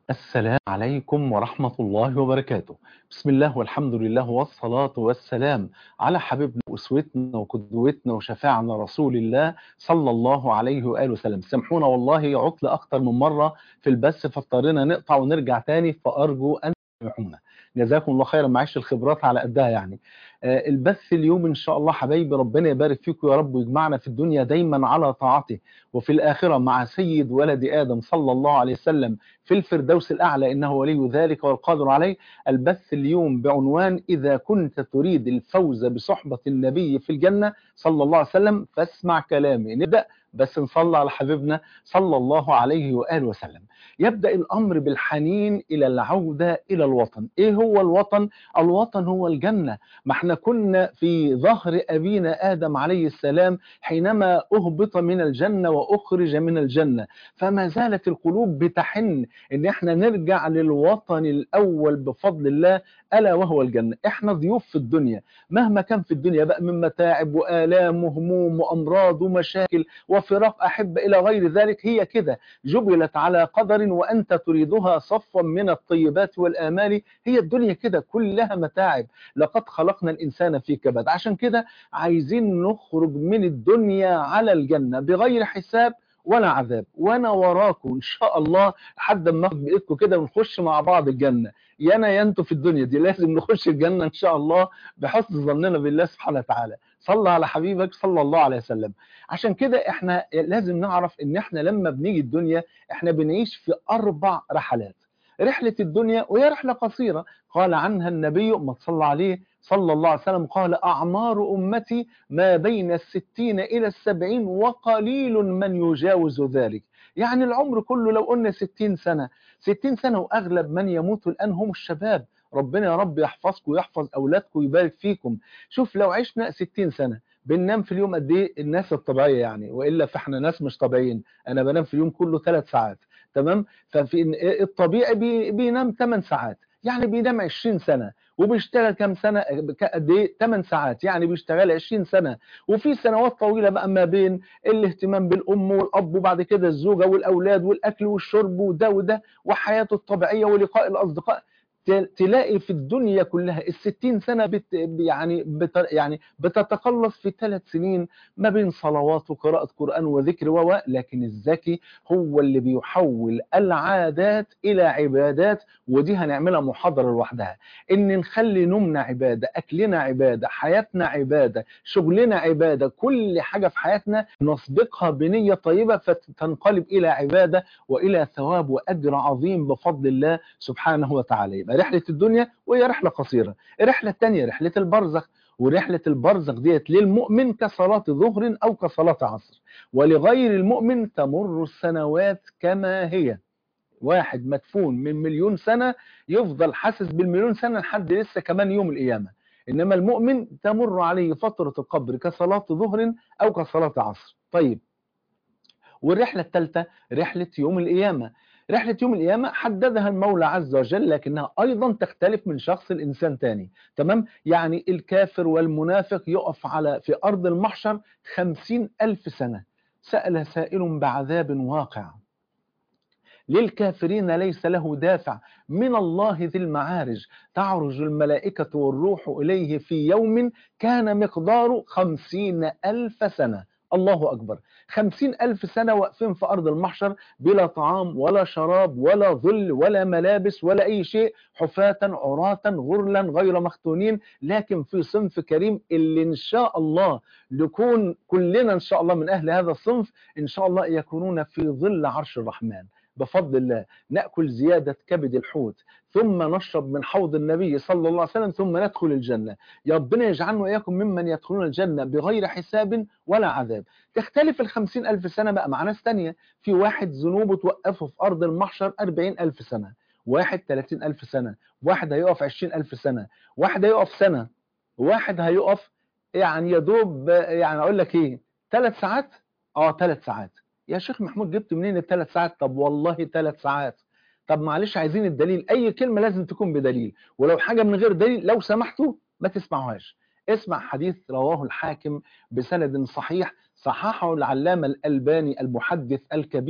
السلام عليكم ورحمة الله وبركاته بسم الله والحمد لله والصلاة والسلام على حبيبنا وأسوتنا وقدوتنا وشفاعنا رسول الله صلى الله عليه وآله وسلم سامحونا والله عطل أكتر من مرة في البث فاضطرينا نقطع ونرجع تاني فأرجو أن تسامحونا جزاكم الله خيرا معيش الخبرات على قدها يعني آه، البث اليوم إن شاء الله حبايبي ربنا يبارك فيكم يا رب ويجمعنا في الدنيا دايما على طاعته وفي الآخرة مع سيد ولد آدم صلى الله عليه وسلم في الفردوس الأعلى إنه ولي ذلك والقادر عليه البث اليوم بعنوان إذا كنت تريد الفوز بصحبة النبي في الجنة صلى الله عليه وسلم فاسمع كلامي نبدأ بس نصلى على حبيبنا صلى الله عليه وآله وسلم يبدأ الأمر بالحنين إلى العودة إلى الوطن إيه هو الوطن؟ الوطن هو الجنة ما احنا كنا في ظهر أبينا آدم عليه السلام حينما أهبط من الجنة وأخرج من الجنة فما زالت القلوب بتحن ان احنا نرجع للوطن الاول بفضل الله الا وهو الجنه احنا ضيوف في الدنيا مهما كان في الدنيا بقى من متاعب والام وهموم وامراض ومشاكل وفراق احب الى غير ذلك هي كده جبلت على قدر وانت تريدها صفا من الطيبات والامال هي الدنيا كده كلها متاعب لقد خلقنا الانسان في كبد عشان كده عايزين نخرج من الدنيا على الجنه بغير حساب ولا عذاب وانا وراكم ان شاء الله لحد ما ناخد بايدكم كده ونخش مع بعض الجنه يا انا يا انتوا في الدنيا دي لازم نخش الجنه ان شاء الله بحسن ظننا بالله سبحانه وتعالى صلى على حبيبك صلى الله عليه وسلم عشان كده احنا لازم نعرف ان احنا لما بنيجي الدنيا احنا بنعيش في اربع رحلات رحله الدنيا وهي رحله قصيره قال عنها النبي ما تصلى عليه صلى الله عليه وسلم قال أعمار أمتي ما بين الستين إلى السبعين وقليل من يجاوز ذلك يعني العمر كله لو قلنا ستين سنة ستين سنة وأغلب من يموت الآن هم الشباب ربنا يا رب يحفظكم ويحفظ أولادكم ويبارك فيكم شوف لو عشنا ستين سنة بننام في اليوم قد ايه الناس الطبيعيه يعني والا فاحنا ناس مش طبيعيين انا بنام في اليوم كله ثلاث ساعات تمام ففي الطبيعي بي بينام 8 ساعات يعني بينام 20 سنه وبيشتغل كام سنه قد ايه 8 ساعات يعني بيشتغل 20 سنه وفي سنوات طويله بقى ما بين الاهتمام بالام والاب وبعد كده الزوجه والاولاد والاكل والشرب وده وده وحياته الطبيعيه ولقاء الاصدقاء تلاقي في الدنيا كلها الستين سنة بت يعني بت يعني بتتقلص في ثلاث سنين ما بين صلوات وقراءة قرآن وذكر و لكن الذكي هو اللي بيحول العادات إلى عبادات ودي هنعملها محاضرة لوحدها إن نخلي نومنا عبادة أكلنا عبادة حياتنا عبادة شغلنا عبادة كل حاجة في حياتنا نسبقها بنية طيبة فتنقلب إلى عبادة وإلى ثواب وأجر عظيم بفضل الله سبحانه وتعالى يبقى رحلة الدنيا وهي رحلة قصيرة الرحلة الثانية رحلة البرزخ ورحلة البرزخ ديت للمؤمن كصلاة ظهر أو كصلاة عصر ولغير المؤمن تمر السنوات كما هي واحد مدفون من مليون سنة يفضل حاسس بالمليون سنة لحد لسه كمان يوم القيامة إنما المؤمن تمر عليه فترة القبر كصلاة ظهر أو كصلاة عصر طيب والرحلة الثالثة رحلة يوم القيامة رحلة يوم القيامة حددها المولى عز وجل لكنها أيضا تختلف من شخص لإنسان تاني تمام يعني الكافر والمنافق يقف على في أرض المحشر خمسين ألف سنة سأل سائل بعذاب واقع للكافرين ليس له دافع من الله ذي المعارج تعرج الملائكة والروح إليه في يوم كان مقداره خمسين ألف سنة الله أكبر خمسين ألف سنة واقفين في أرض المحشر بلا طعام ولا شراب ولا ظل ولا ملابس ولا أي شيء حفاة عراة غرلا غير مختونين لكن في صنف كريم اللي إن شاء الله نكون كلنا إن شاء الله من أهل هذا الصنف إن شاء الله يكونون في ظل عرش الرحمن بفضل الله نأكل زيادة كبد الحوت ثم نشرب من حوض النبي صلى الله عليه وسلم ثم ندخل الجنة يا ربنا يجعلنا وإياكم ممن يدخلون الجنة بغير حساب ولا عذاب تختلف الخمسين ألف سنة بقى مع ناس تانية في واحد ذنوبه توقفه في أرض المحشر أربعين ألف سنة واحد ثلاثين ألف سنة واحد هيقف عشرين ألف سنة واحد هيقف سنة واحد هيقف يعني يدوب يعني أقول لك إيه ثلاث ساعات اه ثلاث ساعات يا شيخ محمود جبت منين الثلاث ساعات طب والله ثلاث ساعات طب معلش عايزين الدليل اي كلمه لازم تكون بدليل ولو حاجه من غير دليل لو سمحتوا ما تسمعوهاش اسمع حديث رواه الحاكم بسند صحيح صححه العلامه الالباني المحدث الكبير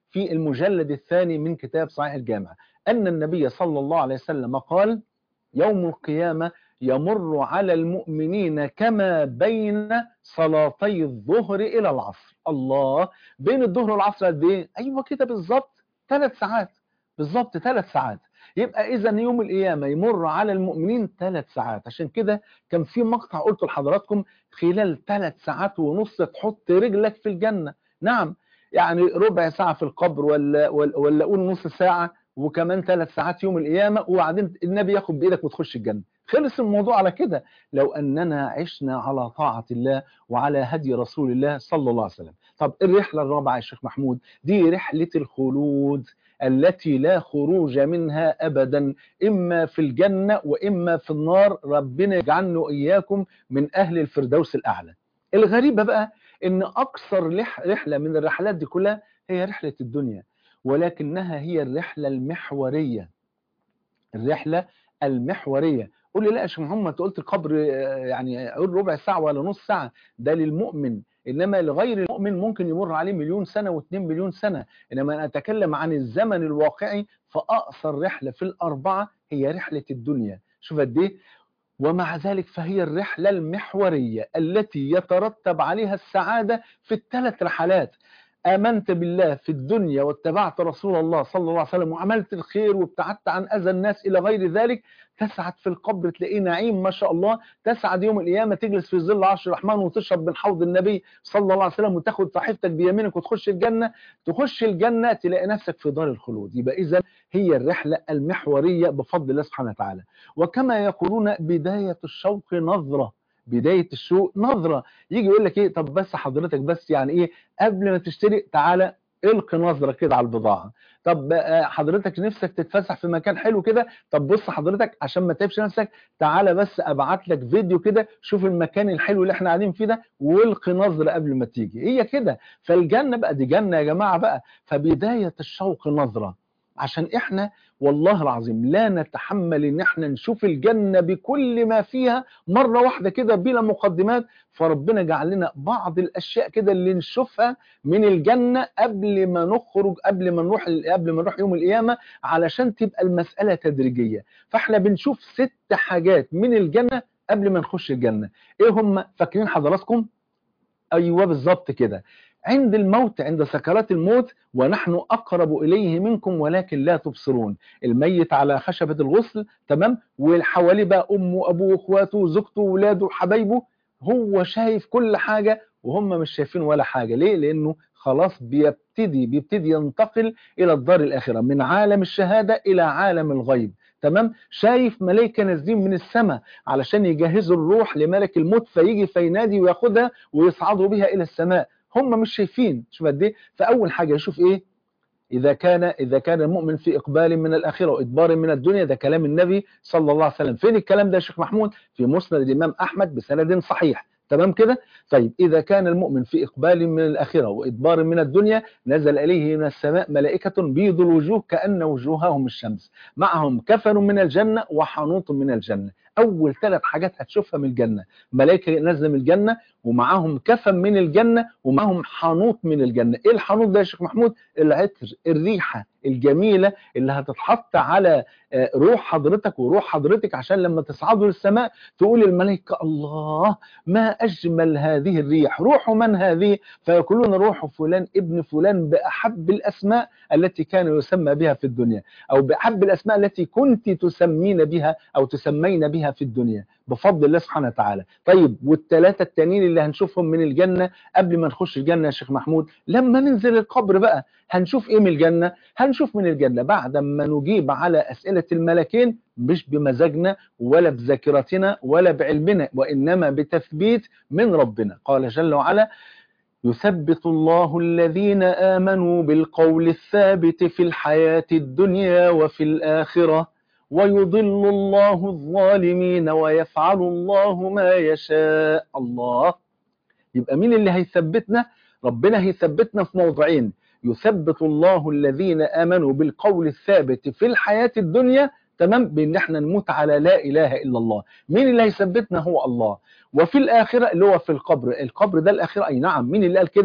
في المجلد الثاني من كتاب صحيح الجامع أن النبي صلى الله عليه وسلم قال يوم القيامة يمر على المؤمنين كما بين صلاتي الظهر إلى العصر الله بين الظهر والعصر قد إيه؟ أيوة كده بالظبط ثلاث ساعات بالظبط ثلاث ساعات يبقى إذا يوم القيامة يمر على المؤمنين ثلاث ساعات عشان كده كان في مقطع قلته لحضراتكم خلال ثلاث ساعات ونص تحط رجلك في الجنة نعم يعني ربع ساعة في القبر ولا ولا, ولا قول نص ساعة وكمان ثلاث ساعات يوم القيامة وبعدين النبي ياخد بإيدك وتخش الجنة خلص الموضوع على كده لو أننا عشنا على طاعة الله وعلى هدي رسول الله صلى الله عليه وسلم طب الرحلة الرابعة يا شيخ محمود دي رحلة الخلود التي لا خروج منها أبدا إما في الجنة وإما في النار ربنا يجعلنا وإياكم من أهل الفردوس الأعلى الغريبة بقى إن أكثر رحلة من الرحلات دي كلها هي رحلة الدنيا ولكنها هي الرحلة المحورية الرحلة المحورية قول لي لا يا شيخ محمد انت قلت القبر يعني قول ربع ساعة ولا نص ساعة ده للمؤمن إنما لغير المؤمن ممكن يمر عليه مليون سنة واثنين مليون سنة إنما أنا أتكلم عن الزمن الواقعي فأقصر رحلة في الأربعة هي رحلة الدنيا شوف قد إيه ومع ذلك فهي الرحلة المحورية التي يترتب عليها السعادة في الثلاث رحلات آمنت بالله في الدنيا واتبعت رسول الله صلى الله عليه وسلم وعملت الخير وابتعدت عن أذى الناس إلى غير ذلك تسعد في القبر تلاقيه نعيم ما شاء الله تسعد يوم القيامة تجلس في ظل عرش الرحمن وتشرب من حوض النبي صلى الله عليه وسلم وتاخد صحيفتك بيمينك وتخش الجنة تخش الجنة تلاقي نفسك في دار الخلود يبقى إذا هي الرحلة المحورية بفضل الله سبحانه وتعالى وكما يقولون بداية الشوق نظرة بداية الشوق نظرة يجي يقول لك ايه طب بس حضرتك بس يعني ايه قبل ما تشتري تعالى القي نظرة كده على البضاعة طب حضرتك نفسك تتفسح في مكان حلو كده طب بص حضرتك عشان ما تتعبش نفسك تعالى بس ابعت لك فيديو كده شوف المكان الحلو اللي احنا قاعدين فيه ده والقي نظرة قبل ما تيجي هي كده فالجنة بقى دي جنة يا جماعة بقى فبداية الشوق نظرة عشان احنا والله العظيم لا نتحمل ان احنا نشوف الجنة بكل ما فيها مرة واحدة كده بلا مقدمات فربنا جعل لنا بعض الاشياء كده اللي نشوفها من الجنة قبل ما نخرج قبل ما نروح قبل ما نروح يوم القيامة علشان تبقى المسألة تدريجية فاحنا بنشوف ست حاجات من الجنة قبل ما نخش الجنة ايه هم فاكرين حضراتكم ايوه بالظبط كده عند الموت عند سكرات الموت ونحن أقرب إليه منكم ولكن لا تبصرون الميت على خشبة الغسل تمام والحواليه بقى أمه وأبوه وأخواته وزوجته وولاده وحبايبه هو شايف كل حاجة وهم مش شايفين ولا حاجة ليه؟ لأنه خلاص بيبتدي بيبتدي ينتقل إلى الدار الآخرة من عالم الشهادة إلى عالم الغيب تمام شايف ملائكه نازلين من السماء علشان يجهزوا الروح لملك الموت فيجي فينادي وياخدها ويصعدوا بها الى السماء هم مش شايفين شوف قد ايه فاول حاجه يشوف ايه اذا كان اذا كان المؤمن في اقبال من الاخره وادبار من الدنيا ده كلام النبي صلى الله عليه وسلم فين الكلام ده يا شيخ محمود في مسند الامام احمد بسند صحيح تمام كده طيب إذا كان المؤمن في إقبال من الآخرة وإدبار من الدنيا نزل إليه من السماء ملائكة بيض الوجوه كأن وجوههم الشمس معهم كفن من الجنة وحنوط من الجنة أول ثلاث حاجات هتشوفها من الجنة ملائكة نازلة من الجنة ومعاهم كفن من الجنة ومعاهم حنوط من الجنة إيه الحنوط ده يا شيخ محمود العطر الريحة الجميلة اللي هتتحط على روح حضرتك وروح حضرتك عشان لما تصعدوا للسماء تقول الملائكة الله ما أجمل هذه الريح روح من هذه فيقولون روح فلان ابن فلان بأحب الأسماء التي كان يسمى بها في الدنيا أو بأحب الأسماء التي كنت تسمين بها أو تسمين بها في الدنيا بفضل الله سبحانه وتعالى طيب والثلاثة التانيين اللي هنشوفهم من الجنة قبل ما نخش الجنة يا شيخ محمود لما ننزل القبر بقى هنشوف ايه من الجنة هنشوف من الجنة بعد ما نجيب على أسئلة الملكين مش بمزاجنا ولا بذاكرتنا ولا بعلمنا وإنما بتثبيت من ربنا قال جل وعلا يثبت الله الذين آمنوا بالقول الثابت في الحياة الدنيا وفي الآخرة ويضل الله الظالمين ويفعل الله ما يشاء الله يبقى مين اللي هيثبتنا ربنا هيثبتنا في موضعين يثبت الله الذين آمنوا بالقول الثابت في الحياة الدنيا تمام بان احنا نموت على لا اله الا الله مين اللي هيثبتنا هو الله وفي الاخره اللي هو في القبر القبر ده الاخره اي نعم مين اللي قال كده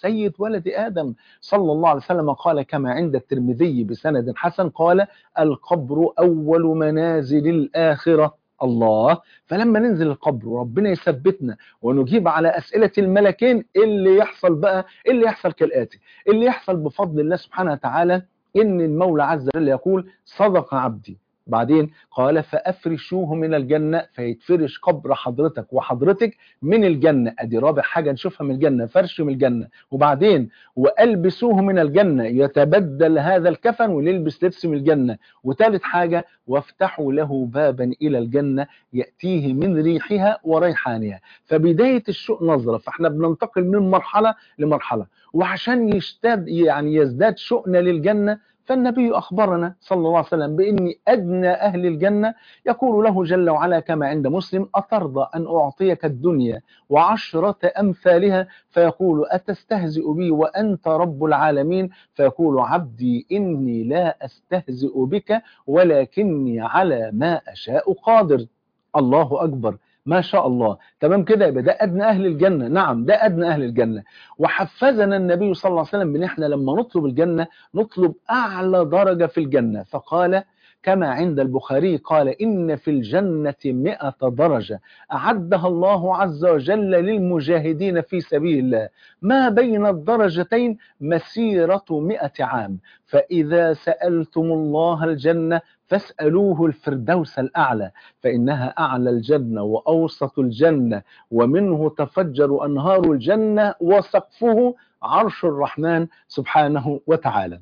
سيد ولد آدم صلى الله عليه وسلم قال كما عند الترمذي بسند حسن قال القبر أول منازل الآخرة الله فلما ننزل القبر وربنا يثبتنا ونجيب على أسئلة الملكين إيه اللي يحصل بقى إيه اللي يحصل كالآتي اللي يحصل بفضل الله سبحانه وتعالى إن المولى عز وجل يقول صدق عبدي بعدين قال فافرشوه من الجنه فيتفرش قبر حضرتك وحضرتك من الجنه ادي رابع حاجه نشوفها من الجنه فرش من الجنه وبعدين والبسوه من الجنه يتبدل هذا الكفن ونلبس لبس من الجنه وثالث حاجه وافتحوا له بابا الى الجنه ياتيه من ريحها وريحانها فبدايه الشوق نظره فاحنا بننتقل من مرحله لمرحله وعشان يشتد يعني يزداد شوقنا للجنه فالنبي أخبرنا صلى الله عليه وسلم بأن أدنى أهل الجنة يقول له جل وعلا كما عند مسلم أترضى أن أعطيك الدنيا وعشرة أمثالها فيقول أتستهزئ بي وأنت رب العالمين فيقول عبدي إني لا أستهزئ بك ولكني على ما أشاء قادر الله أكبر ما شاء الله تمام كده يبقى ده ادنى اهل الجنه نعم ده ادنى اهل الجنه وحفزنا النبي صلى الله عليه وسلم بان احنا لما نطلب الجنه نطلب اعلى درجه في الجنه فقال كما عند البخاري قال إن في الجنة مئة درجة أعدها الله عز وجل للمجاهدين في سبيل الله ما بين الدرجتين مسيرة مئة عام فإذا سألتم الله الجنة فاسألوه الفردوس الأعلى فإنها أعلى الجنة وأوسط الجنة ومنه تفجر أنهار الجنة وسقفه عرش الرحمن سبحانه وتعالى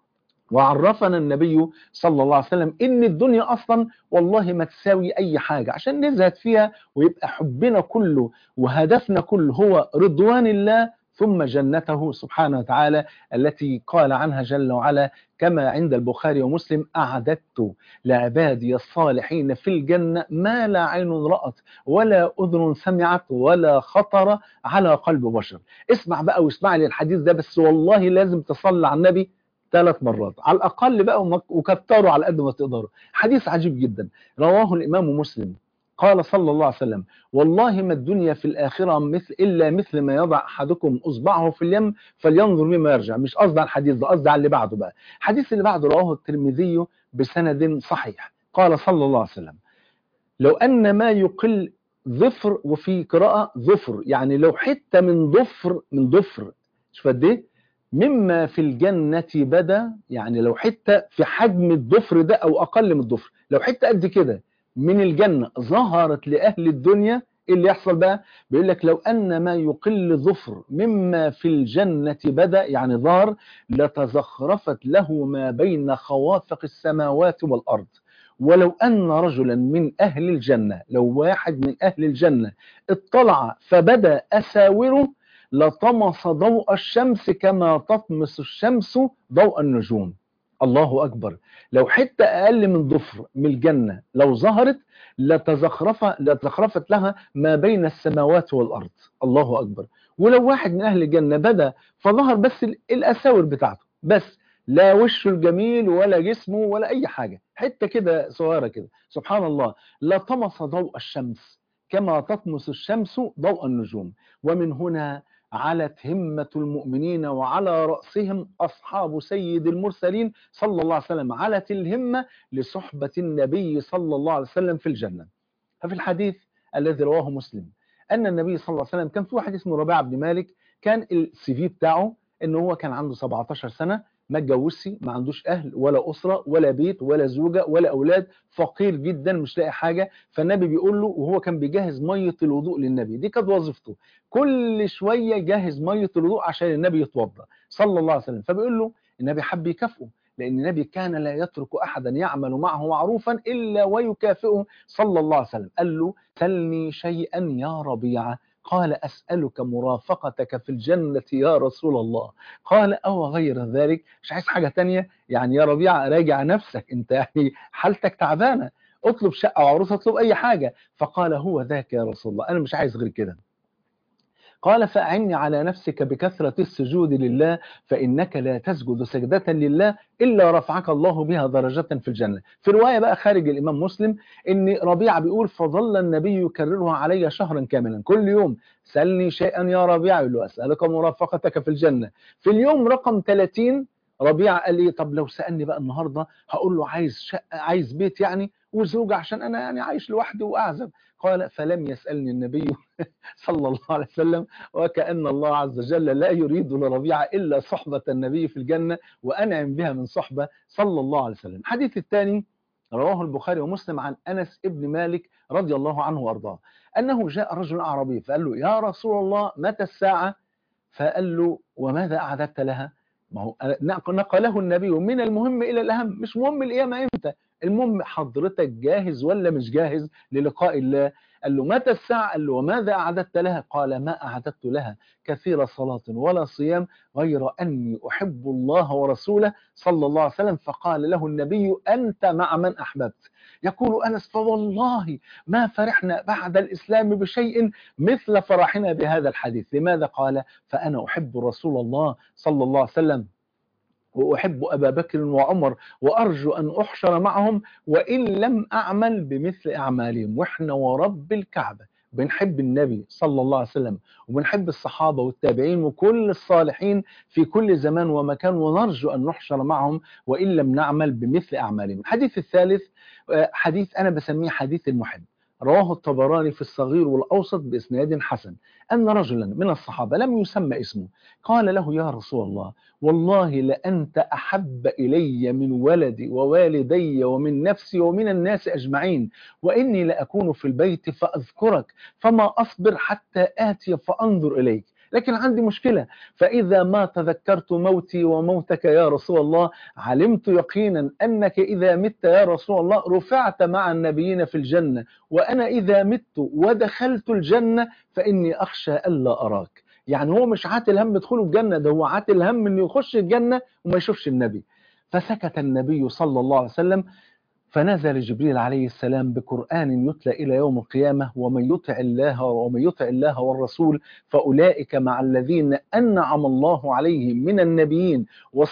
وعرفنا النبي صلى الله عليه وسلم ان الدنيا اصلا والله ما تساوي اي حاجه عشان نزهد فيها ويبقى حبنا كله وهدفنا كله هو رضوان الله ثم جنته سبحانه وتعالى التي قال عنها جل وعلا كما عند البخاري ومسلم أعددت لعبادي الصالحين في الجنة ما لا عين رأت ولا أذن سمعت ولا خطر على قلب بشر اسمع بقى واسمع لي الحديث ده بس والله لازم تصلي على النبي ثلاث مرات على الأقل بقى وكتروا على قد ما تقدروا حديث عجيب جدا رواه الإمام مسلم قال صلى الله عليه وسلم والله ما الدنيا في الآخرة مثل إلا مثل ما يضع أحدكم أصبعه في اليم فلينظر مما يرجع مش قصدي على الحديث ده قصدي على اللي بعده بقى الحديث اللي بعده رواه الترمذي بسند صحيح قال صلى الله عليه وسلم لو أن ما يقل ظفر وفي قراءة ظفر يعني لو حتة من ضفر من ضفر شوف قد ايه مما في الجنة بدا يعني لو حتة في حجم الضفر ده أو أقل من الضفر لو حتة قد كده من الجنة ظهرت لأهل الدنيا إيه اللي يحصل بقى بيقول لك لو أن ما يقل ظفر مما في الجنة بدا يعني ظهر لتزخرفت له ما بين خوافق السماوات والأرض ولو أن رجلا من أهل الجنة لو واحد من أهل الجنة اطلع فبدا أساوره لطمس ضوء الشمس كما تطمس الشمس ضوء النجوم الله أكبر لو حتة أقل من ضفر من الجنة لو ظهرت لتزخرف لتزخرفت لها ما بين السماوات والأرض الله أكبر ولو واحد من أهل الجنة بدأ فظهر بس الأساور بتاعته بس لا وشه الجميل ولا جسمه ولا أي حاجة حتة كده صغيرة كده سبحان الله لطمس ضوء الشمس كما تطمس الشمس ضوء النجوم ومن هنا علت همة المؤمنين وعلى رأسهم أصحاب سيد المرسلين صلى الله عليه وسلم علت الهمة لصحبة النبي صلى الله عليه وسلم في الجنة ففي الحديث الذي رواه مسلم أن النبي صلى الله عليه وسلم كان في واحد اسمه ربيعة بن مالك كان السي في بتاعه أنه هو كان عنده 17 سنة ما اتجوزش ما عندوش اهل ولا اسره ولا بيت ولا زوجه ولا اولاد فقير جدا مش لاقي حاجه فالنبي بيقول له وهو كان بيجهز ميه الوضوء للنبي دي كانت وظيفته كل شويه يجهز ميه الوضوء عشان النبي يتوضا صلى الله عليه وسلم فبيقول له النبي حب يكافئه لان النبي كان لا يترك احدا يعمل معه معروفا الا ويكافئه صلى الله عليه وسلم قال له سلني شيئا يا ربيعه قال أسألك مرافقتك في الجنة يا رسول الله قال أو غير ذلك مش عايز حاجة تانية يعني يا ربيع راجع نفسك انت يعني حالتك تعبانة اطلب شقة وعروسة اطلب أي حاجة فقال هو ذاك يا رسول الله أنا مش عايز غير كده قال فأعني على نفسك بكثرة السجود لله فإنك لا تسجد سجدة لله إلا رفعك الله بها درجة في الجنة في رواية بقى خارج الإمام مسلم إن ربيعة بيقول فظل النبي يكررها علي شهرا كاملا كل يوم سألني شيئا يا ربيعة يقول له أسألك مرافقتك في الجنة في اليوم رقم 30 ربيعة قال لي طب لو سألني بقى النهاردة هقول له عايز شقة عايز بيت يعني وزوجة عشان أنا يعني عايش لوحدي وأعزب قال فلم يسألني النبي صلى الله عليه وسلم وكأن الله عز وجل لا يريد لربيعة إلا صحبة النبي في الجنة وأنعم بها من صحبة صلى الله عليه وسلم الحديث الثاني رواه البخاري ومسلم عن أنس ابن مالك رضي الله عنه وأرضاه أنه جاء رجل أعرابي فقال له يا رسول الله متى الساعة فقال له وماذا أعددت لها ما هو نقله النبي من المهم إلى الأهم مش مهم القيامة إمتى المهم حضرتك جاهز ولا مش جاهز للقاء الله قال له متى الساعة قال له وماذا أعددت لها قال ما أعددت لها كثير صلاة ولا صيام غير أني أحب الله ورسوله صلى الله عليه وسلم فقال له النبي أنت مع من أحببت يقول أنس فوالله ما فرحنا بعد الإسلام بشيء مثل فرحنا بهذا الحديث لماذا قال فأنا أحب رسول الله صلى الله عليه وسلم وأحب أبا بكر وعمر وأرجو أن أحشر معهم وإن لم أعمل بمثل أعمالهم وإحنا ورب الكعبة بنحب النبي صلى الله عليه وسلم وبنحب الصحابة والتابعين وكل الصالحين في كل زمان ومكان ونرجو أن نحشر معهم وإن لم نعمل بمثل أعمالهم الحديث الثالث حديث أنا بسميه حديث المحب رواه الطبراني في الصغير والأوسط بإسناد حسن أن رجلا من الصحابة لم يسمى اسمه قال له يا رسول الله والله لأنت أحب إلي من ولدي ووالدي ومن نفسي ومن الناس أجمعين وإني لأكون في البيت فأذكرك فما أصبر حتى آتي فأنظر إليك لكن عندي مشكلة فإذا ما تذكرت موتي وموتك يا رسول الله علمت يقينا أنك إذا مت يا رسول الله رفعت مع النبيين في الجنة وأنا إذا مت ودخلت الجنة فإني أخشى ألا أراك يعني هو مش عاتل هم يدخله الجنة ده هو عاتل هم أنه يخش الجنة وما يشوفش النبي فسكت النبي صلى الله عليه وسلم فنزل جبريل عليه السلام بقرآن يتلى إلى يوم القيامة ومن يطع الله ومن يطع الله والرسول فأولئك مع الذين أنعم الله عليهم من النبيين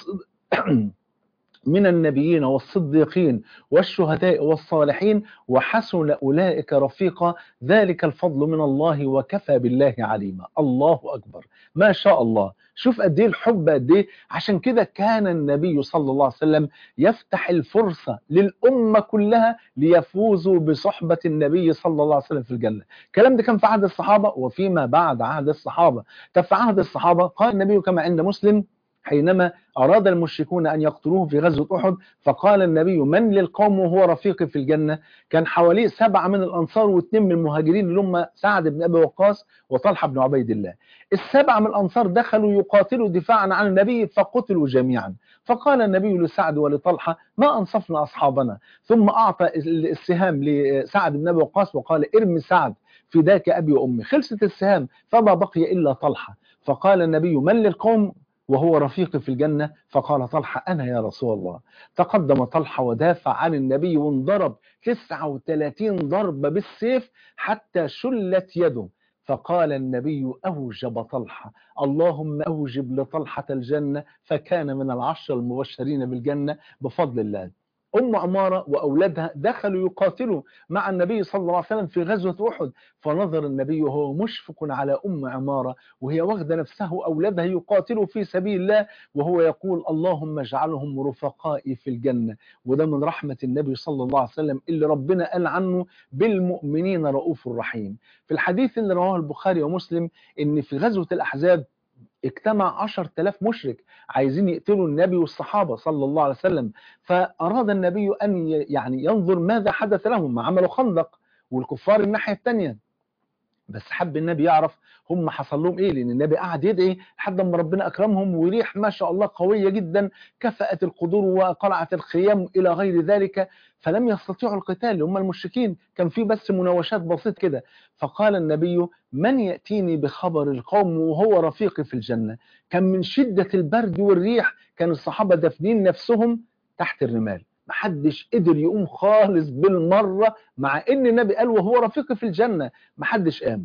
من النبيين والصديقين والشهداء والصالحين وحسن أولئك رفيقا ذلك الفضل من الله وكفى بالله عليما الله أكبر ما شاء الله شوف قد ايه الحب قد ايه عشان كده كان النبي صلى الله عليه وسلم يفتح الفرصة للأمة كلها ليفوزوا بصحبة النبي صلى الله عليه وسلم في الجنة الكلام ده كان في عهد الصحابة وفيما بعد عهد الصحابة طب في عهد الصحابة قال النبي كما عند مسلم حينما أراد المشركون أن يقتلوه في غزوة أحد فقال النبي من للقوم وهو رفيقي في الجنة كان حواليه سبعة من الأنصار واثنين من المهاجرين اللي هم سعد بن أبي وقاص وطلحة بن عبيد الله السبعة من الأنصار دخلوا يقاتلوا دفاعا عن النبي فقتلوا جميعا فقال النبي لسعد ولطلحة ما أنصفنا أصحابنا ثم أعطى السهام لسعد بن أبي وقاص وقال ارمي سعد فداك أبي وأمي خلصت السهام فما بقي إلا طلحة فقال النبي من للقوم وهو رفيقي في الجنة فقال طلحة أنا يا رسول الله تقدم طلحة ودافع عن النبي وانضرب 39 ضربة بالسيف حتى شلت يده فقال النبي أوجب طلحة اللهم أوجب لطلحة الجنة فكان من العشر المبشرين بالجنة بفضل الله أم عمارة وأولادها دخلوا يقاتلوا مع النبي صلى الله عليه وسلم في غزوة أحد فنظر النبي وهو مشفق على أم عمارة وهي واخدة نفسه وأولادها يقاتلوا في سبيل الله وهو يقول اللهم اجعلهم رفقائي في الجنة وده من رحمة النبي صلى الله عليه وسلم اللي ربنا قال عنه بالمؤمنين رؤوف رحيم في الحديث اللي رواه البخاري ومسلم إن في غزوة الأحزاب اجتمع عشر تلاف مشرك عايزين يقتلوا النبي والصحابة صلى الله عليه وسلم فأراد النبي أن يعني ينظر ماذا حدث لهم ما عملوا خندق والكفار الناحية الثانية بس حب النبي يعرف هم حصل لهم ايه لان النبي قعد يدعي لحد ما ربنا اكرمهم وريح ما شاء الله قويه جدا كفأت القدور وقلعت الخيام الى غير ذلك فلم يستطيعوا القتال هم المشركين كان في بس مناوشات بسيط كده فقال النبي من ياتيني بخبر القوم وهو رفيقي في الجنه كان من شده البرد والريح كان الصحابه دافنين نفسهم تحت الرمال محدش قدر يقوم خالص بالمرة مع ان النبي قال وهو رفيقي في الجنة محدش قام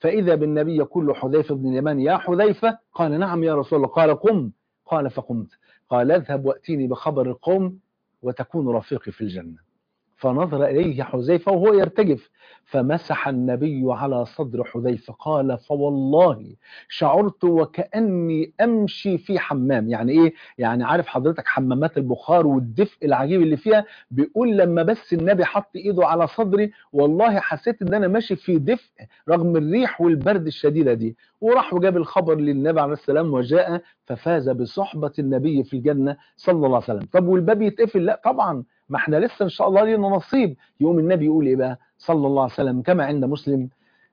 فإذا بالنبي يقول له حذيفة بن اليمان يا حذيفة قال نعم يا رسول الله قال قم قال فقمت قال اذهب وأتيني بخبر القوم وتكون رفيقي في الجنة فنظر إليه حذيفة وهو يرتجف فمسح النبي على صدر حذيفة قال فوالله شعرت وكأني أمشي في حمام يعني إيه؟ يعني عارف حضرتك حمامات البخار والدفء العجيب اللي فيها بيقول لما بس النبي حط إيده على صدري والله حسيت إن أنا ماشي في دفء رغم الريح والبرد الشديدة دي وراح وجاب الخبر للنبي عليه السلام وجاء ففاز بصحبة النبي في الجنة صلى الله عليه وسلم طب والباب يتقفل لا طبعا ما احنا لسه ان شاء الله لينا نصيب يقوم النبي يقول ايه بقى صلى الله عليه وسلم كما عند مسلم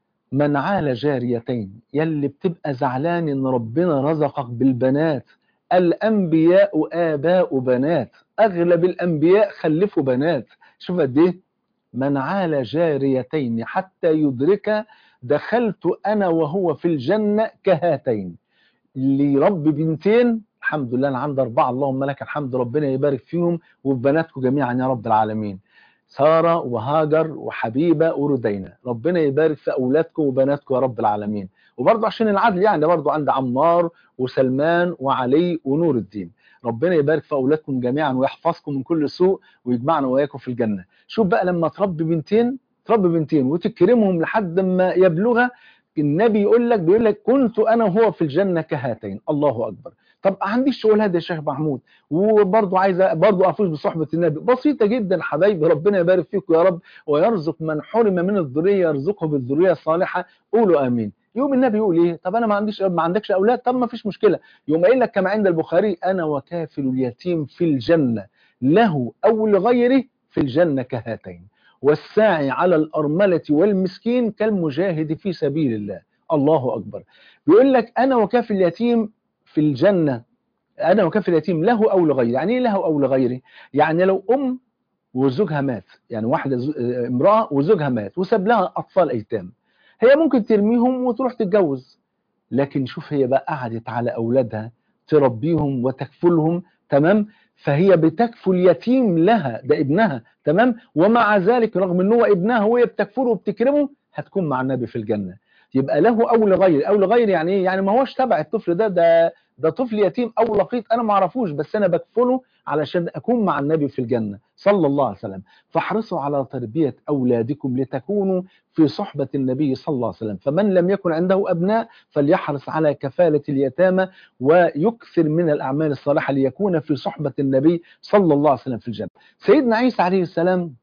من عال جاريتين يلي بتبقى زعلان ان ربنا رزقك بالبنات الانبياء اباء بنات اغلب الانبياء خلفوا بنات شوف قد ايه من عال جاريتين حتى يدرك دخلت انا وهو في الجنه كهاتين اللي يربي بنتين الحمد لله انا عندي اربعه اللهم لك الحمد ربنا يبارك فيهم وفي بناتكم جميعا يا رب العالمين ساره وهاجر وحبيبه وردينه ربنا يبارك في اولادكم وبناتكم يا رب العالمين وبرضه عشان العدل يعني برضه عند عمار وسلمان وعلي ونور الدين ربنا يبارك في اولادكم جميعا ويحفظكم من كل سوء ويجمعنا واياكم في الجنه شوف بقى لما تربي بنتين تربي بنتين وتكرمهم لحد ما يبلغ النبي يقول لك بيقول لك كنت انا وهو في الجنه كهاتين الله اكبر طب عندي الشغلات يا شيخ محمود وبرضه عايزه برضه افوز بصحبه النبي بسيطه جدا حبايبي ربنا يبارك فيكم يا رب ويرزق من حرم من الذريه يرزقه بالذريه الصالحه قولوا امين يوم النبي يقول ايه طب انا ما عنديش ما عندكش اولاد طب ما فيش مشكله يوم قايل لك كما عند البخاري انا وكافل اليتيم في الجنه له او لغيره في الجنه كهاتين والساعي على الارمله والمسكين كالمجاهد في سبيل الله الله اكبر بيقول لك انا وكافل اليتيم في الجنة أنا وكفل اليتيم له أو لغيره يعني إيه له أو لغيره يعني لو أم وزوجها مات يعني واحدة امرأة وزوجها مات وساب لها أطفال أيتام هي ممكن ترميهم وتروح تتجوز لكن شوف هي بقى قعدت على أولادها تربيهم وتكفلهم تمام فهي بتكفل يتيم لها ده ابنها تمام ومع ذلك رغم ان هو ابنها وهي بتكفله وبتكرمه هتكون مع النبي في الجنه يبقى له او لغير او لغير يعني ايه يعني ما هوش تبع الطفل ده ده ده طفل يتيم او لقيط انا ما اعرفوش بس انا بكفله علشان اكون مع النبي في الجنه صلى الله عليه وسلم فاحرصوا على تربيه اولادكم لتكونوا في صحبه النبي صلى الله عليه وسلم فمن لم يكن عنده ابناء فليحرص على كفاله اليتامى ويكثر من الاعمال الصالحه ليكون في صحبه النبي صلى الله عليه وسلم في الجنه سيدنا عيسى عليه السلام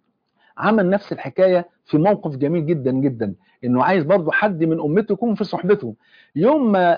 عمل نفس الحكايه في موقف جميل جدا جدا انه عايز برضه حد من امته يكون في صحبته يوم ما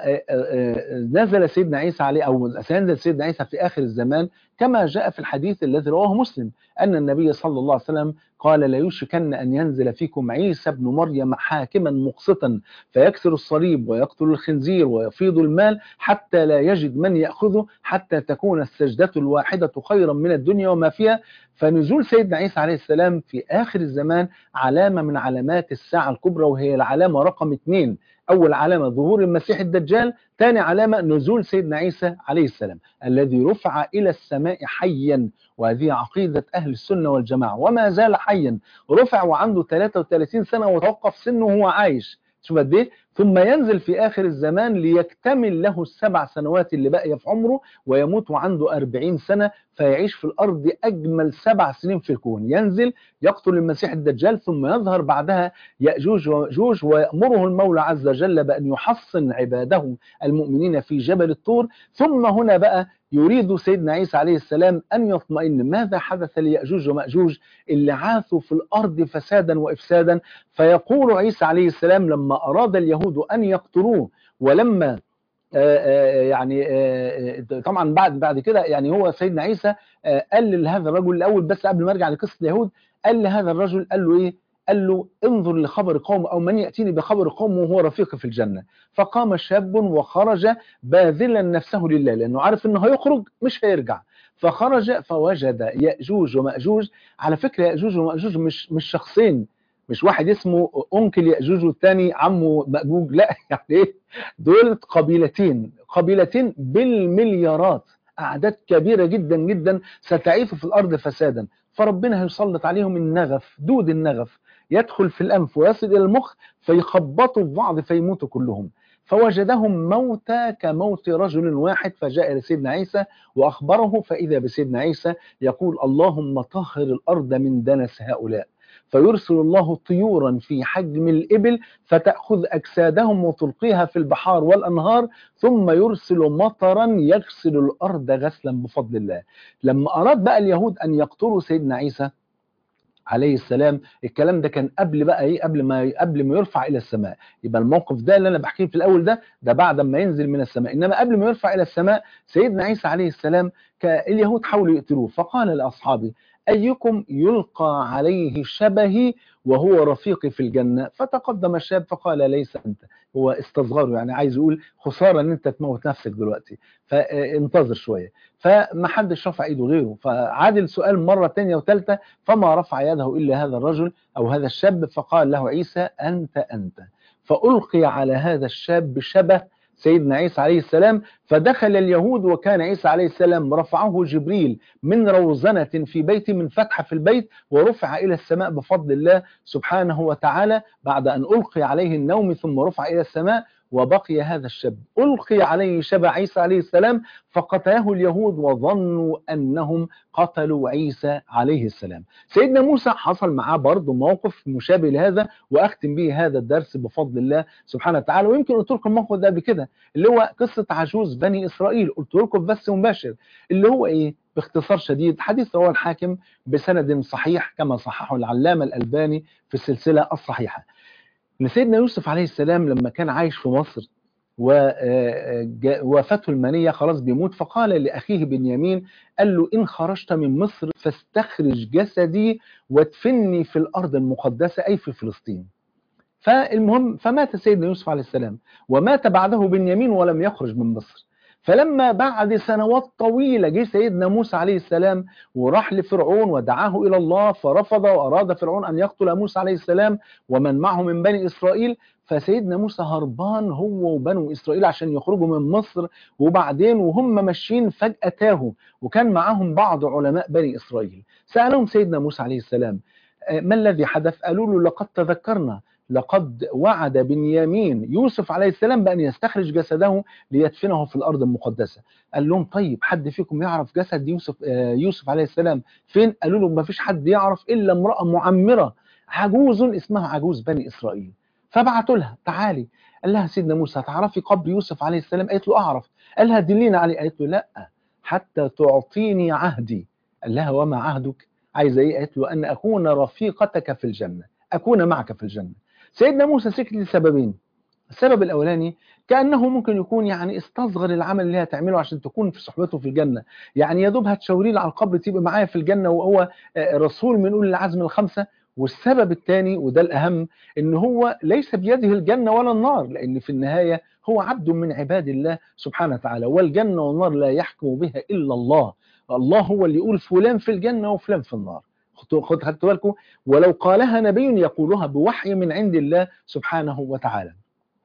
نزل سيدنا عيسى عليه او سينزل سيدنا عيسى في اخر الزمان كما جاء في الحديث الذي رواه مسلم ان النبي صلى الله عليه وسلم قال لا يوشكن ان ينزل فيكم عيسى ابن مريم حاكما مقسطا فيكسر الصليب ويقتل الخنزير ويفيض المال حتى لا يجد من ياخذه حتى تكون السجده الواحده خيرا من الدنيا وما فيها فنزول سيدنا عيسى عليه السلام في اخر الزمان علامه من علامات الساعه الكبرى وهي العلامه رقم اثنين أول علامة ظهور المسيح الدجال ثاني علامة نزول سيدنا عيسى عليه السلام الذي رفع إلى السماء حيا وهذه عقيدة أهل السنة والجماعة وما زال حيا رفع وعنده 33 سنة وتوقف سنه وهو عايش شوف قد ايه ثم ينزل في آخر الزمان ليكتمل له السبع سنوات اللي باقية في عمره ويموت وعنده أربعين سنة فيعيش في الأرض أجمل سبع سنين في الكون ينزل يقتل المسيح الدجال ثم يظهر بعدها يأجوج ومأجوج ويأمره المولى عز وجل بأن يحصن عباده المؤمنين في جبل الطور ثم هنا بقى يريد سيدنا عيسى عليه السلام أن يطمئن ماذا حدث ليأجوج ومأجوج اللي عاثوا في الأرض فسادا وإفسادا فيقول عيسى عليه السلام لما أراد اليهود أن يقتلوه ولما يعني طبعا بعد بعد كده يعني هو سيدنا عيسى قال لهذا الرجل الاول بس قبل ما ارجع لقصه اليهود قال لهذا الرجل قال له ايه قال له انظر لخبر قوم او من ياتيني بخبر قوم وهو رفيق في الجنه فقام شاب وخرج باذلا نفسه لله لانه عارف انه هيخرج مش هيرجع فخرج فوجد ياجوج وماجوج على فكره ياجوج وماجوج مش مش شخصين مش واحد اسمه انكل ياجوج والثاني عمه ماجوج لا يعني ايه دول قبيلتين قبيلتين بالمليارات اعداد كبيره جدا جدا ستعيث في الارض فسادا فربنا هيسلط عليهم النغف دود النغف يدخل في الأنف ويصل إلى المخ فيخبطوا في بعض فيموتوا كلهم فوجدهم موتى كموت رجل واحد فجاء إلى سيدنا عيسى وأخبره فإذا بسيدنا عيسى يقول اللهم طهر الأرض من دنس هؤلاء فيرسل الله طيورا في حجم الإبل فتأخذ أجسادهم وتلقيها في البحار والأنهار ثم يرسل مطرا يغسل الأرض غسلا بفضل الله لما أراد بقى اليهود أن يقتلوا سيدنا عيسى عليه السلام الكلام ده كان قبل بقى ايه قبل ما قبل ما يرفع الى السماء يبقى الموقف ده اللي انا بحكيه في الاول ده ده بعد ما ينزل من السماء انما قبل ما يرفع الى السماء سيدنا عيسى عليه السلام اليهود حاولوا يقتلوه فقال لاصحابه ايكم يلقى عليه شبهي وهو رفيقي في الجنه فتقدم الشاب فقال ليس انت هو استصغره يعني عايز يقول خساره ان انت تموت نفسك دلوقتي فانتظر شويه فما حدش رفع ايده غيره فعاد السؤال مره ثانيه وثالثه فما رفع يده الا هذا الرجل او هذا الشاب فقال له عيسى انت انت فالقي على هذا الشاب شبه سيدنا عيسى عليه السلام فدخل اليهود وكان عيسى عليه السلام رفعه جبريل من روزنة في بيت من فتحة في البيت ورفع إلى السماء بفضل الله سبحانه وتعالى بعد أن ألقي عليه النوم ثم رفع إلى السماء وبقي هذا الشاب ألقي عليه شبع عيسى عليه السلام فقتله اليهود وظنوا أنهم قتلوا عيسى عليه السلام سيدنا موسى حصل معاه برضه موقف مشابه لهذا وأختم به هذا الدرس بفضل الله سبحانه وتعالى ويمكن قلت لكم الموقف ده قبل كده اللي هو قصة عجوز بني إسرائيل قلت لكم بس مباشر اللي هو إيه باختصار شديد حديث رواه الحاكم بسند صحيح كما صححه العلامة الألباني في السلسلة الصحيحة ان سيدنا يوسف عليه السلام لما كان عايش في مصر ووافته المنيه خلاص بيموت فقال لاخيه بنيامين قال له ان خرجت من مصر فاستخرج جسدي وادفني في الارض المقدسه اي في فلسطين. فالمهم فمات سيدنا يوسف عليه السلام ومات بعده بنيامين ولم يخرج من مصر. فلما بعد سنوات طويلة جه سيدنا موسى عليه السلام وراح لفرعون ودعاه إلى الله فرفض وأراد فرعون أن يقتل موسى عليه السلام ومن معه من بني إسرائيل فسيدنا موسى هربان هو وبنو إسرائيل عشان يخرجوا من مصر وبعدين وهم ماشيين فجأة تاهوا وكان معهم بعض علماء بني إسرائيل سألهم سيدنا موسى عليه السلام ما الذي حدث قالوا له لقد تذكرنا لقد وعد بنيامين يوسف عليه السلام بأن يستخرج جسده ليدفنه في الأرض المقدسة قال لهم طيب حد فيكم يعرف جسد يوسف يوسف عليه السلام فين قالوا له ما فيش حد يعرف إلا امرأة معمرة عجوز اسمها عجوز بني إسرائيل فبعتوا لها تعالي قال لها سيدنا موسى تعرفي قبر يوسف عليه السلام قالت له أعرف قال لها دلينا عليه قالت له لا حتى تعطيني عهدي قال لها وما عهدك عايزه ايه قالت له ان اكون رفيقتك في الجنه اكون معك في الجنه سيدنا موسى سكت لسببين السبب الاولاني كانه ممكن يكون يعني استصغر العمل اللي هتعمله عشان تكون في صحبته في الجنه يعني يا دوب هتشاوري له على القبر تبقى معايا في الجنه وهو رسول من اولي العزم الخمسه والسبب الثاني وده الاهم ان هو ليس بيده الجنه ولا النار لان في النهايه هو عبد من عباد الله سبحانه وتعالى والجنه والنار لا يحكم بها الا الله الله هو اللي يقول فلان في الجنه وفلان في النار خدتوا بالكم ولو قالها نبي يقولها بوحي من عند الله سبحانه وتعالى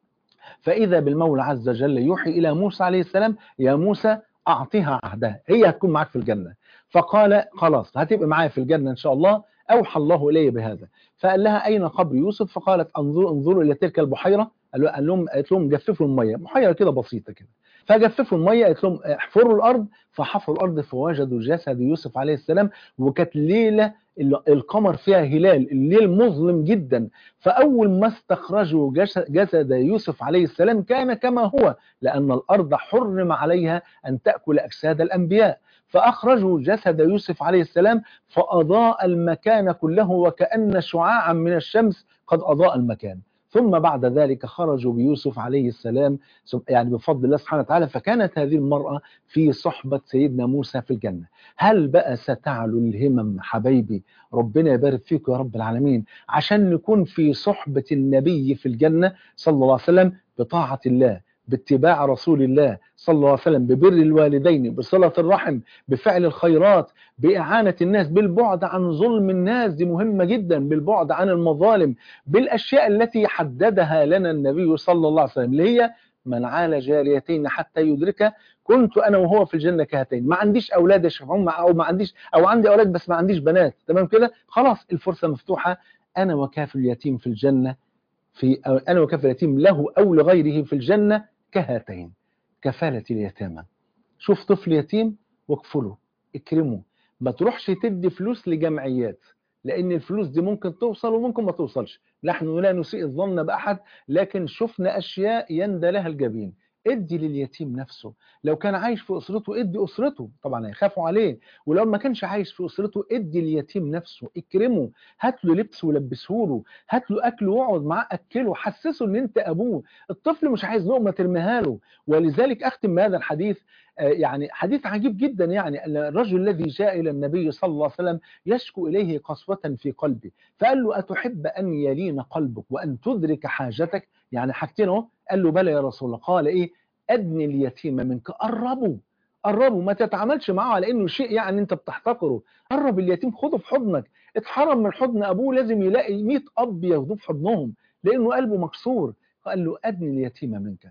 فإذا بالمولى عز وجل يوحي إلى موسى عليه السلام يا موسى أعطيها عهدها هي هتكون معك في الجنة فقال خلاص هتبقى معايا في الجنة إن شاء الله أوحى الله إلي بهذا فقال لها أين قبر يوسف فقالت انظروا انظروا إلى تلك البحيرة قال لهم قالت لهم جففوا المية بحيرة كده بسيطة كده فجففوا الميه قالت لهم احفروا الارض فحفروا الارض فوجدوا جسد يوسف عليه السلام وكانت ليله القمر فيها هلال الليل مظلم جدا فاول ما استخرجوا جسد يوسف عليه السلام كان كما هو لان الارض حرم عليها ان تاكل اجساد الانبياء فاخرجوا جسد يوسف عليه السلام فاضاء المكان كله وكان شعاعا من الشمس قد اضاء المكان ثم بعد ذلك خرجوا بيوسف عليه السلام يعني بفضل الله سبحانه وتعالى فكانت هذه المرأة في صحبة سيدنا موسى في الجنة هل بقى ستعلو الهمم حبايبي ربنا يبارك فيكم يا رب العالمين عشان نكون في صحبة النبي في الجنة صلى الله عليه وسلم بطاعة الله باتباع رسول الله صلى الله عليه وسلم ببر الوالدين بصلة الرحم بفعل الخيرات بإعانة الناس بالبعد عن ظلم الناس دي مهمة جدا بالبعد عن المظالم بالأشياء التي حددها لنا النبي صلى الله عليه وسلم اللي هي من عال جاريتين حتى يدرك كنت انا وهو في الجنه كهاتين ما عنديش اولاد يا شيخ او ما عنديش او عندي اولاد بس ما عنديش بنات تمام كده خلاص الفرصه مفتوحه أنا وكافل اليتيم في الجنة في أنا وكافل اليتيم له أو لغيره في الجنة كهاتين كفالة اليتامى شوف طفل يتيم واكفله اكرمه ما تروحش تدي فلوس لجمعيات لان الفلوس دي ممكن توصل وممكن ما توصلش نحن لا نسيء الظن باحد لكن شفنا اشياء يندى لها الجبين ادي لليتيم نفسه لو كان عايش في اسرته ادي اسرته طبعا هيخافوا عليه ولو ما كانش عايش في اسرته ادي اليتيم نفسه اكرمه هات له لبس ولبسه له هات له اكل واقعد معاه اكله حسسه ان انت ابوه الطفل مش عايز لقمه ترميها له ولذلك اختم بهذا الحديث يعني حديث عجيب جدا يعني الرجل الذي جاء الى النبي صلى الله عليه وسلم يشكو اليه قسوه في قلبه فقال له اتحب ان يلين قلبك وان تدرك حاجتك يعني حاجتين اهو قال له بلى يا رسول الله قال ايه ادني اليتيم منك قربه قربه ما تتعاملش معه على انه شيء يعني انت بتحتقره قرب اليتيم خده في حضنك اتحرم من حضن ابوه لازم يلاقي 100 اب ياخدوه في حضنهم لانه قلبه مكسور قال له ادني اليتيم منك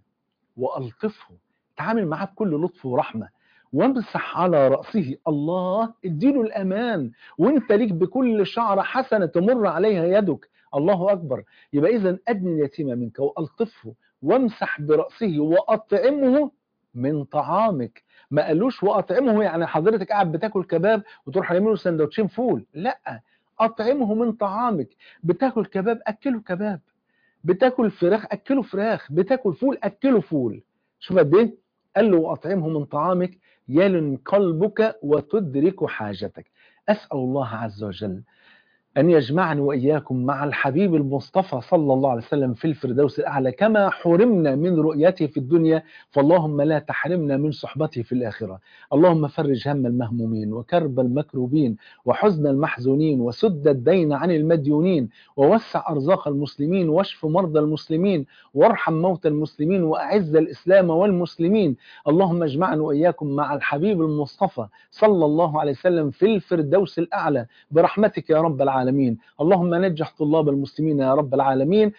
والطفه تعامل معاه بكل لطف ورحمه وامسح على راسه الله اديله الامان وانت ليك بكل شعره حسنه تمر عليها يدك الله اكبر يبقى اذا ادني اليتيم منك والطفه وامسح براسه واطعمه من طعامك ما قالوش واطعمه يعني حضرتك قاعد بتاكل كباب وتروح رامي له سندوتشين فول لا اطعمه من طعامك بتاكل كباب اكله كباب بتاكل فراخ اكله فراخ بتاكل فول اكله فول شوف قد ايه قال له واطعمه من طعامك يلن قلبك وتدرك حاجتك اسال الله عز وجل أن يجمعني وإياكم مع الحبيب المصطفى صلى الله عليه وسلم في الفردوس الأعلى كما حرمنا من رؤيته في الدنيا فاللهم لا تحرمنا من صحبته في الآخرة اللهم فرج هم المهمومين وكرب المكروبين وحزن المحزونين وسد الدين عن المديونين ووسع أرزاق المسلمين واشف مرضى المسلمين وارحم موتى المسلمين وأعز الإسلام والمسلمين اللهم اجمعنا وإياكم مع الحبيب المصطفى صلى الله عليه وسلم في الفردوس الأعلى برحمتك يا رب العالمين العالمين اللهم نجح طلاب المسلمين يا رب العالمين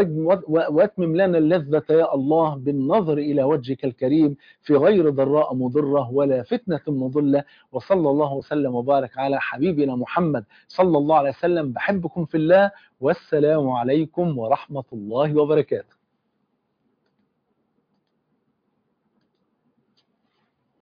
واتمم لنا اللذة يا الله بالنظر إلى وجهك الكريم في غير ضراء مضرة ولا فتنة مضلة وصلى الله وسلم وبارك على حبيبنا محمد صلى الله عليه وسلم بحبكم في الله والسلام عليكم ورحمة الله وبركاته